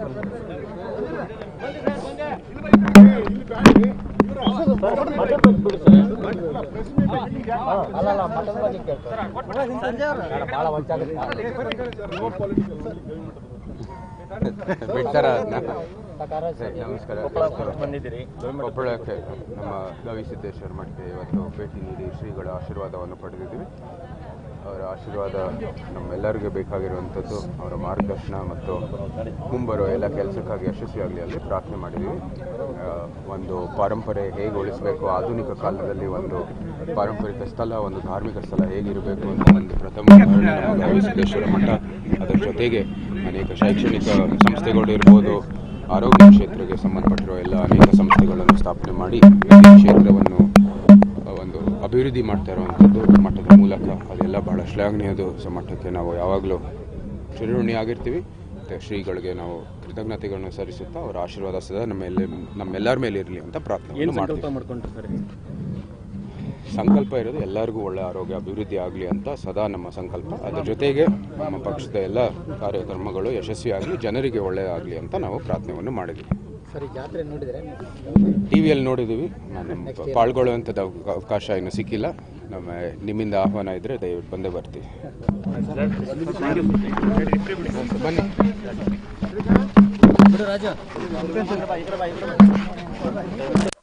ಬಿಡ್ತಾರ ಅದನ್ನ ನಮಸ್ಕಾರ ಬಂದಿದ್ದೀರಿ ಕೊಪ್ಪಳಕ್ಕೆ ನಮ್ಮ ಗವಿಸಿದ್ದೇಶ್ವರ ಮಠಕ್ಕೆ ಇವತ್ತು ಭೇಟಿ ನೀಡಿ ಶ್ರೀಗಳ ಆಶೀರ್ವಾದವನ್ನು ಪಡೆದಿದ್ದೀವಿ ಅವರ ಆಶೀರ್ವಾದ ನಮ್ಮೆಲ್ಲರಿಗೂ ಬೇಕಾಗಿರುವಂಥದ್ದು ಅವರ ಮಾರ್ಗದರ್ಶನ ಮತ್ತು ಮುಂಬರೋ ಎಲ್ಲ ಕೆಲಸಕ್ಕಾಗಿ ಯಶಸ್ವಿಯಾಗಲಿ ಅಲ್ಲಿ ಪ್ರಾರ್ಥನೆ ಮಾಡಿದ್ದೀವಿ ಆ, ಒಂದು ಪರಂಪರೆ ಹೇಗೆ ಉಳಿಸಬೇಕು ಆಧುನಿಕ ಕಾಲದಲ್ಲಿ ಒಂದು ಪಾರಂಪರಿಕ ಸ್ಥಳ ಒಂದು ಧಾರ್ಮಿಕ ಸ್ಥಳ ಹೇಗಿರಬೇಕು ಅಂತ ಒಂದು ಪ್ರಥಮ ಉದಾಹರಣೆ ನಮ್ಮ ಗವಿಸಿದ್ದೇಶ್ವರ ಮಠ ಅದರ ಜೊತೆಗೆ ಅನೇಕ ಶೈಕ್ಷಣಿಕ ಸಂಸ್ಥೆಗಳು ಇರ್ಬೋದು ಆರೋಗ್ಯ ಕ್ಷೇತ್ರಕ್ಕೆ ಸಂಬಂಧಪಟ್ಟಿರುವ ಎಲ್ಲ ಅನೇಕ ಸಂಸ್ಥೆಗಳನ್ನು ಸ್ಥಾಪನೆ ಮಾಡಿ ಈ ಕ್ಷೇತ್ರವನ್ನು ಒಂದು ಅಭಿವೃದ್ಧಿ ಮಾಡ್ತಾ ಇರುವಂಥದ್ದು ಮಠದ ಮೂಲಕ ಅದೆಲ್ಲ ಬಹಳ ಶ್ಲಾಘನೀಯದು ಸೊ ಮಠಕ್ಕೆ ನಾವು ಯಾವಾಗಲೂ ಚಿರಋಣಿ ಆಗಿರ್ತೀವಿ ಮತ್ತು ಶ್ರೀಗಳಿಗೆ ನಾವು ಕೃತಜ್ಞತೆಗಳನ್ನು ಸಲ್ಲಿಸುತ್ತಾ ಅವರ ಆಶೀರ್ವಾದ ಸದಾ ನಮ್ಮೆಲ್ಲ ನಮ್ಮೆಲ್ಲರ ಮೇಲೆ ಇರಲಿ ಅಂತ ಪ್ರಾರ್ಥನೆ ಏನು ಸಂಕಲ್ಪ ಮಾಡ್ತೀವಿ ಮಾಡ್ಕೊಂಡ್ರಿ ಸರ್ ಸಂಕಲ್ಪ ಇರೋದು ಎಲ್ಲರಿಗೂ ಒಳ್ಳೆ ಆರೋಗ್ಯ ಅಭಿವೃದ್ಧಿ ಆಗಲಿ ಅಂತ ಸದಾ ನಮ್ಮ ಸಂಕಲ್ಪ ಅದರ ಜೊತೆಗೆ ನಮ್ಮ ಪಕ್ಷದ ಎಲ್ಲ ಕಾರ್ಯಕ್ರಮಗಳು ಯಶಸ್ವಿಯಾಗಲಿ ಜನರಿಗೆ ಒಳ್ಳೆಯದಾಗಲಿ ಅಂತ ನಾವು ಪ್ರಾರ್ಥನೆಯನ್ನು ಮಾಡಿದ್ದೀವಿ ಸರಿ ಜಾತ್ರೆ ನೋಡಿದರೆ ಟಿ ವಿಯಲ್ಲಿ ನೋಡಿದ್ದೀವಿ ನಾನು ನಮ್ಮ ಪಾಲ್ಗೊಳ್ಳುವಂಥದ್ದು ಅವ- ಅವಕಾಶ ಇನ್ನೂ ಸಿಕ್ಕಿಲ್ಲ ನಮ್ಮ ನಿಮ್ಮಿಂದ ಆಹ್ವಾನ ಇದ್ದರೆ ದಯವಿಟ್ಟು ಬಂದೇ ಬರ್ತೀವಿ ಬನ್ನಿ ಬಿಡು ರಾಜು